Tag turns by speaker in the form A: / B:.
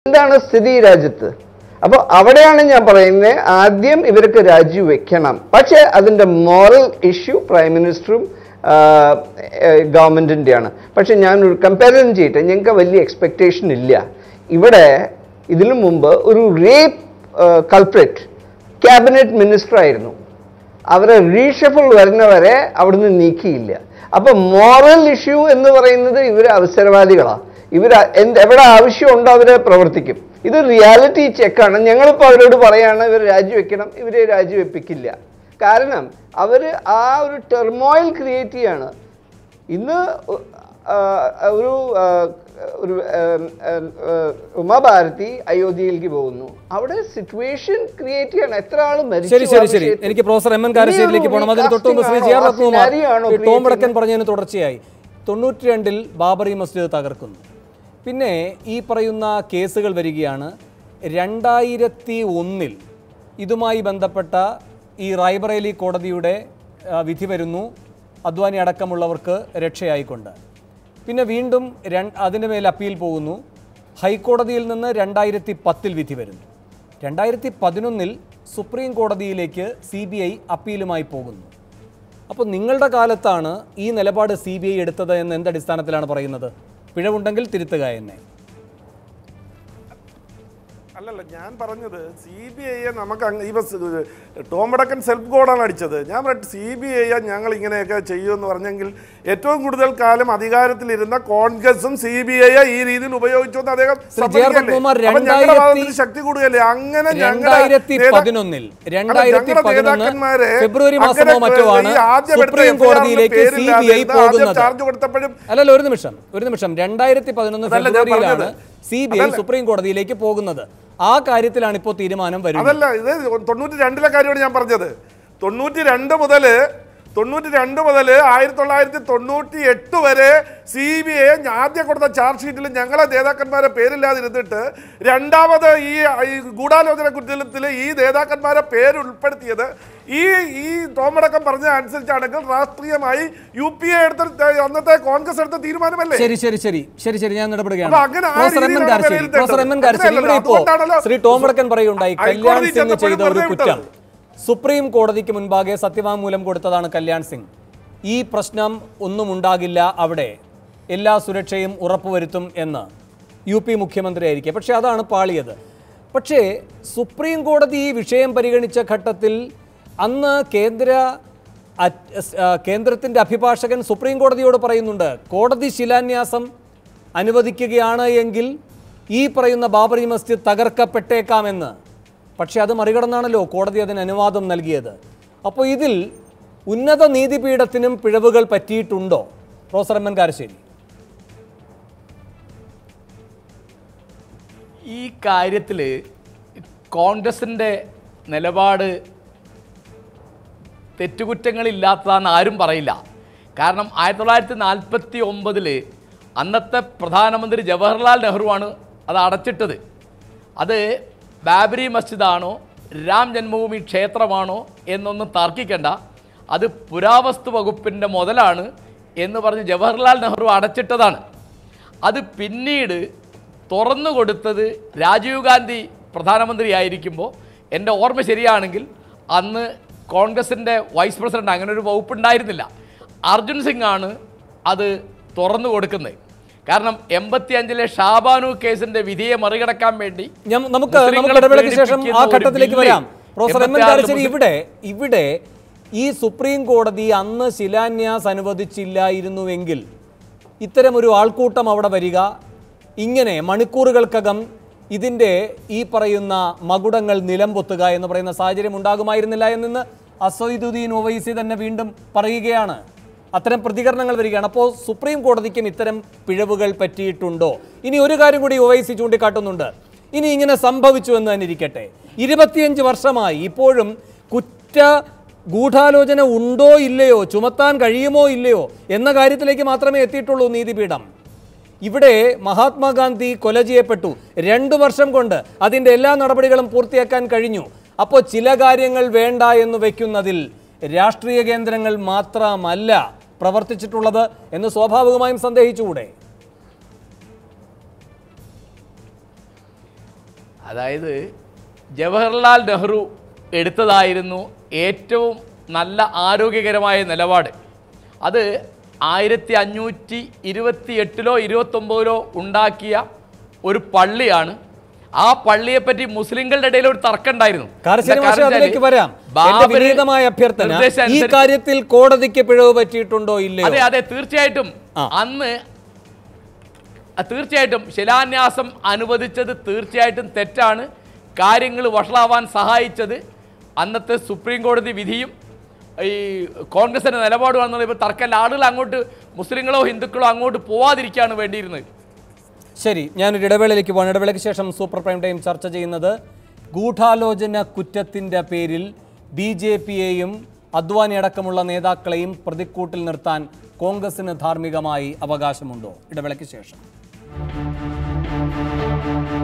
A: എന്താണ് സ്ഥിതി ഈ രാജ്യത്ത് അപ്പോൾ അവിടെയാണ് ഞാൻ പറയുന്നത് ആദ്യം ഇവർക്ക് രാജിവെക്കണം പക്ഷേ അതിൻ്റെ മോറൽ ഇഷ്യൂ പ്രൈം മിനിസ്റ്ററും ഗവൺമെൻറ്റിൻ്റെയാണ് പക്ഷെ ഞാൻ ഒരു കമ്പാരിസൺ ചെയ്യട്ടെ ഞങ്ങൾക്ക് വലിയ എക്സ്പെക്റ്റേഷൻ ഇല്ല ഇവിടെ ഇതിനു മുമ്പ് ഒരു റേപ്പ് കൾപ്രേറ്റ് ക്യാബിനറ്റ് മിനിസ്റ്റർ ആയിരുന്നു അവരെ റീഷഫിൾ വരുന്നവരെ അവിടുന്ന് നീക്കിയില്ല അപ്പൊ മോറൽ ഇഷ്യൂ എന്ന് പറയുന്നത് ഇവർ അവസരവാദികളാണ് ഇവർ എന്ത് എവിടെ ആവശ്യമുണ്ടോ അവരെ പ്രവർത്തിക്കും ഇത് റിയാലിറ്റി ചെക്കാണ് ഞങ്ങളിപ്പോൾ അവരോട് പറയാണ് ഇവർ രാജിവെക്കണം ഇവരെ രാജിവെപ്പിക്കില്ല കാരണം അവർ ആ ഒരു ടെർമോയിൽ ക്രിയേറ്റ് ചെയ്യാണ് ഇന്ന് ഉ- ആ, ഒരു ആ, ഒരു ഉം, ഉം, ഉം, ഉമാഭാരതി അയോധ്യയിലേക്ക് പോകുന്നു അവിടെ സിറ്റുവേഷൻ ക്രിയേറ്റ് ചെയ്യണം എത്ര ആൾ മരിച്ചു
B: ശരി
A: ആ
B: ശരി ശരി
A: വിഷയത്തിൽ?
B: എനിക്ക് പ്രൊഫസർ എം എൻ കാരശ്ശേരിയിലേക്ക് പോകണം അതിന് തൊട്ട് മുമ്പ് ശ്രീ ജി ആർ
A: recasting ആണോ? ആ scenario ആണോ
B: രത്നകുമാർ ഈ ടോം
A: create
B: വടക്കൻ പറഞ്ഞതിന് തുടർച്ചയായി തൊണ്ണൂറ്റി രണ്ടിൽ ബാബറി മസ്ജിദ് തകർക്കുന്നു പിന്നെ ഈ പറയുന്ന കേസുകൾ വരികയാണ് രണ്ടായിരത്തി ഒന്നിൽ ഇതുമായി ബന്ധപ്പെട്ട ഈ റായ്ബറേലി കോടതിയുടെ ആ, വിധി വരുന്നു അദ്വാനി അടക്കമുള്ളവർക്ക് രക്ഷയായിക്കൊണ്ട് പിന്നെ വീണ്ടും രണ്ട് അതിൻ്റെ മേൽ അപ്പീൽ പോകുന്നു ഹൈക്കോടതിയിൽ നിന്ന് രണ്ടായിരത്തി പത്തിൽ വിധി വരുന്നു രണ്ടായിരത്തി പതിനൊന്നിൽ സുപ്രീം കോടതിയിലേക്ക് സി ബി ഐ അപ്പീലുമായി പോകുന്നു അപ്പോൾ നിങ്ങളുടെ കാലത്താണ് ഈ നിലപാട് സി ബി ഐ എടുത്തത് എന്ന് എന്ത് അടിസ്ഥാനത്തിലാണ് പറയുന്നത് പിഴവുണ്ടെങ്കിൽ തിരുത്തുക എന്നെ
C: അല്ലല്ല ഞാൻ പറഞ്ഞത് സി ബി ഐയെ നമുക്ക് അങ്ങ് ഇവ സ് ടോം വടക്കൻ സെൽഫ് ഗോഡാണ് അടിച്ചത് ഞാൻ പറഞ്ഞു സി ബി ഐയെ ഞങ്ങൾ ഇങ്ങനെയൊക്കെ ചെയ്യുമെന്ന് പറഞ്ഞെങ്കിൽ ഏറ്റവും കൂടുതൽ കാലം അധികാരത്തിലിരുന്ന കോൺഗ്രസും സി ബി ഐയെ ഈ രീതിയിൽ ഉപയോഗിച്ചു എന്ന് അദ്ദേഹം
B: ശ്രീ ജെ ആർ
C: സമ്മതിക്കല്ലേ?
B: പത്മകുമാർ
C: അപ്പോൾ ഞങ്ങളുടെ
B: രണ്ടായിരത്തി-
C: ഭാഗത്തിന് ശക്തി കൂടുകയല്ലേ അങ്ങനെ ഞങ്ങളുടെ
B: രണ്ടായിരത്തി
C: നേതാ-
B: പതിനൊന്നിൽ
C: അല്ല,
B: രണ്ടായിരത്തി
C: ഞങ്ങളുടെ
B: പതിനൊന്ന്
C: നേതാക്കന്മാരെ
B: ഫെബ്രുവരി മാസമോ
C: അങ്ങനെ
B: മറ്റോ ആണ്
C: ഈ ആദ്യം എടുത്ത
B: സുപ്രീം
C: FIR ന്റെ
B: കോടതിയിലേക്ക് സി ബി ഐ
C: പേരില്ലാതെ ആദ്യം
B: പോകുന്നത്
C: ചാർജ് കൊടുത്തപ്പോഴും
B: അല്ലല്ല ഒരു നിമിഷം ഒരു നിമിഷം രണ്ടായിരത്തി പതിനൊന്ന്
C: അതല്ല ഞാൻ
B: ഫെബ്രുവരിയിലാണ്
C: പറഞ്ഞത്.
B: സി ബി ഐ സുപ്രീം കോടതിയിലേക്ക് പോകുന്നത് ആ കാര്യത്തിലാണ് ഇപ്പോൾ തീരുമാനം വരുന്നത്
C: അതല്ല ഇത് തൊണ്ണൂറ്റി രണ്ടിലെ കാര്യമാണ് ഞാൻ പറഞ്ഞത് തൊണ്ണൂറ്റി രണ്ട് മുതല് തൊണ്ണൂറ്റി രണ്ട് മുതൽ ആയിരത്തി തൊള്ളായിരത്തി തൊണ്ണൂറ്റി എട്ട് വരെ സി ബി ഐ ആദ്യം കൊടുത്ത ചാർജ് ഷീറ്റിൽ ഞങ്ങളെ നേതാക്കന്മാരെ പേരില്ലാതിരുന്നിട്ട് രണ്ടാമത് ഈ ഈ ഗൂഢാലോചന കുറ്റത്തിൽ ഈ നേതാക്കന്മാരെ പേര് ഉൾപ്പെടുത്തിയത് ഈ ഈ തോമടക്കം പറഞ്ഞ അനുസരിച്ചാണെങ്കിൽ രാഷ്ട്രീയമായി യു പി എ എടുത്ത അന്നത്തെ കോൺഗ്രസ് എടുത്ത തീരുമാനമല്ലേ
B: ശരി ശരി ശരി ശരി ശരി ഞാൻ ഇടപെടുകയാണ്
C: അപ്പൊ അങ്ങനെ ആ
B: പ്രൊഫസർ എം എൻ
C: രീതിയിലാണ്
B: കാരശ്ശേരി
C: വിലയിരുത്തേണ്ടത്.
B: പ്രൊഫസർ എം എൻ കാരശ്ശേരി ഇവിടെ
C: അങ്ങനെയല്ലല്ലോ.
B: ഇപ്പോ
C: അതുകൊണ്ടാണല്ലോ
B: ശ്രീ ടോം വടക്കൻ പറയുണ്ടായി
C: ഹൈക്കോടതി
B: കല്യാൺ സിംഗ്
C: ചെന്നപ്പോഴും
B: ചെയ്ത ഒരു
C: വെറുതെ
B: കുറ്റം
C: വിട്ടത്.
B: സുപ്രീം കോടതിക്ക് മുൻപാകെ സത്യവാങ്മൂലം കൊടുത്തതാണ് കല്യാൺ സിംഗ് ഈ പ്രശ്നം ഒന്നും ഉണ്ടാകില്ല അവിടെ എല്ലാ സുരക്ഷയും ഉറപ്പുവരുത്തും എന്ന് യു പി മുഖ്യമന്ത്രിയായിരിക്കെ പക്ഷേ അതാണ് പാളിയത് പക്ഷേ സുപ്രീം കോടതി ഈ വിഷയം പരിഗണിച്ച ഘട്ടത്തിൽ അന്ന് കേന്ദ്ര അറ്റ്- സ്- ആ, കേന്ദ്രത്തിന്റെ അഭിഭാഷകൻ സുപ്രീം കോടതിയോട് പറയുന്നുണ്ട് കോടതി ശിലാന്യാസം അനുവദിക്കുകയാണ് എങ്കിൽ ഈ പറയുന്ന ബാബറി മസ്ജിദ് തകർക്കപ്പെട്ടേക്കാമെന്ന് പക്ഷേ അത് മറികടന്നാണല്ലോ കോടതി അതിന് അനുവാദം നൽകിയത് അപ്പോൾ ഇതിൽ ഉന്നത നീതിപീഠത്തിനും പിഴവുകൾ പറ്റിയിട്ടുണ്ടോ പ്രൊഫസർ എം എൻ കാരശ്ശേരി
D: ഈ കാര്യത്തിൽ കോൺഗ്രസിൻ്റെ നിലപാട് തെറ്റുകുറ്റങ്ങളില്ലാത്തതാണെന്ന് ആരും പറയില്ല കാരണം ആയിരത്തി തൊള്ളായിരത്തി നാൽപ്പത്തി ഒമ്പതിൽ അന്നത്തെ പ്രധാനമന്ത്രി ജവഹർലാൽ നെഹ്റുവാണ് അത് അടച്ചിട്ടത് അത് ബാബരി മസ്ജിദാണോ രാം ജന്മഭൂമി ക്ഷേത്രമാണോ എന്നൊന്നും തർക്കിക്കണ്ട അത് പുരാവസ്തു വകുപ്പിൻ്റെ മുതലാണ് എന്ന് പറഞ്ഞ് ജവഹർലാൽ നെഹ്റു അടച്ചിട്ടതാണ് അത് പിന്നീട് തുറന്നു കൊടുത്തത് രാജീവ് ഗാന്ധി പ്രധാനമന്ത്രിയായിരിക്കുമ്പോൾ എൻ്റെ ഓർമ്മ ശരിയാണെങ്കിൽ അന്ന് കോൺഗ്രസിൻ്റെ വൈസ് പ്രസിഡന്റ് അങ്ങനെ ഒരു വകുപ്പ് ഉണ്ടായിരുന്നില്ല അർജുൻ സിംഗ് ആണ് അത് തുറന്നു കൊടുക്കുന്നത് കാരണം എൺപത്തി അഞ്ചിലെ ഷാബാനു കേസിന്റെ വിധിയെ മറികടക്കാൻ വേണ്ടി
B: ഞാൻ നമുക്ക്
D: മുസ്ലിങ്ങളെ
B: നമുക്ക് ഇടവേളയ്ക്ക് ശേഷം ആ
D: പീഡിപ്പിക്കുന്ന ഒരു
B: ഘട്ടത്തിലേക്ക്
D: ബില്ല്
B: വരാം പ്രൊഫസർ എം എൻ
D: 86
B: കാരശ്ശേരി
D: മുസ്ലിം-
B: ഇവിടെ ഇവിടെ ഈ സുപ്രീം കോടതി അന്ന് ശിലാന്യാസ് അനുവദിച്ചില്ലായിരുന്നുവെങ്കിൽ ഇത്തരം ഒരു ആൾക്കൂട്ടം അവിടെ വരിക ഇങ്ങനെ മണിക്കൂറുകൾക്കകം ഇതിൻ്റെ ഈ പറയുന്ന മകുടങ്ങൾ നിലംപൊത്തുക എന്ന് പറയുന്ന സാഹചര്യം ഉണ്ടാകുമായിരുന്നില്ല എന്ന് അസൈദുദ്ദീൻ ഒവൈസി തന്നെ വീണ്ടും പറയുകയാണ് അത്തരം പ്രതികരണങ്ങൾ വരികയാണ് അപ്പോൾ സുപ്രീം കോടതിക്കും ഇത്തരം പിഴവുകൾ പറ്റിയിട്ടുണ്ടോ ഇനി ഒരു കാര്യം കൂടി ഒവൈസി ചൂണ്ടിക്കാട്ടുന്നുണ്ട് ഇനി ഇങ്ങനെ സംഭവിച്ചു എന്ന് തന്നെ ഇരിക്കട്ടെ ഇരുപത്തിയഞ്ച് വർഷമായി ഇപ്പോഴും കുറ്റ ഗൂഢാലോചന ഉണ്ടോ ഇല്ലയോ ചുമത്താൻ കഴിയുമോ ഇല്ലയോ എന്ന കാര്യത്തിലേക്ക് മാത്രമേ എത്തിയിട്ടുള്ളൂ നീതിപീഠം ഇവിടെ മഹാത്മാഗാന്ധി കൊല ചെയ്യപ്പെട്ടു രണ്ടു വർഷം കൊണ്ട് അതിൻ്റെ എല്ലാ നടപടികളും പൂർത്തിയാക്കാൻ കഴിഞ്ഞു അപ്പോൾ ചില കാര്യങ്ങൾ വേണ്ട എന്ന് വയ്ക്കുന്നതിൽ രാഷ്ട്രീയ കേന്ദ്രങ്ങൾ മാത്രമല്ല പ്രവർത്തിച്ചിട്ടുള്ളത് എന്ന് സ്വാഭാവികമായും സന്ദേഹിച്ചുകൂടെ
D: അതായത് ജവഹർലാൽ നെഹ്റു എടുത്തതായിരുന്നു ഏറ്റവും നല്ല ആരോഗ്യകരമായ നിലപാട് അത് ആയിരത്തി അഞ്ഞൂറ്റി ഇരുപത്തി എട്ടിലോ ഇരുപത്തൊമ്പതിലോ ഉണ്ടാക്കിയ ഒരു പള്ളിയാണ് ആ പള്ളിയെപ്പറ്റി മുസ്ലിങ്ങളുടെ ഇടയിൽ ഒരു തർക്കം ഉണ്ടായിരുന്നു
B: കാരശ്ശേരി
D: എന്താ
B: മാഷെ
D: കാരണം
B: അതിലേക്ക്
D: വെച്ചാല്
B: വരാം എന്റെ
D: ബാബര്
B: വിനീതമായ അഭ്യർത്ഥന
D: നിർദ്ദേശം
B: ഈ
D: അനുസരിച്ച്
B: കാര്യത്തിൽ കോടതിക്ക് പിഴവ് പറ്റിയിട്ടുണ്ടോ ഇല്ലയോ
D: അതെ അതെ തീർച്ചയായിട്ടും
B: ആ.
D: അന്ന് അ, തീർച്ചയായിട്ടും ശിലാന്യാസം അനുവദിച്ചത് തീർച്ചയായിട്ടും തെറ്റാണ് കാര്യങ്ങൾ വഷളാവാൻ സഹായിച്ചത് അന്നത്തെ സുപ്രീം കോടതി വിധിയും ഈ കോൺഗ്രസിന്റെ നിലപാടുമാണെന്നുള്ള ഇപ്പോൾ തർക്കമല്ല ആളുകൾ അങ്ങോട്ട് മുസ്ലിങ്ങളോ ഹിന്ദുക്കളോ അങ്ങോട്ട് പോവാതിരിക്കുകയാണ് വേണ്ടിയിരുന്നത്
B: ശരി ഞാനൊരു ഇടവേളയിലേക്ക് പോകാം ഇടവേളയ്ക്ക് ശേഷം സൂപ്പർ പ്രൈം ടൈം ചർച്ച ചെയ്യുന്നത് ഗൂഢാലോചന കുറ്റത്തിൻ്റെ പേരിൽ ബി ജെ പിയെയും അദ്വാനി അടക്കമുള്ള നേതാക്കളെയും പ്രതിക്കൂട്ടിൽ നിർത്താൻ കോൺഗ്രസിന് ധാർമ്മികമായി അവകാശമുണ്ടോ ഇടവേളയ്ക്ക് ശേഷം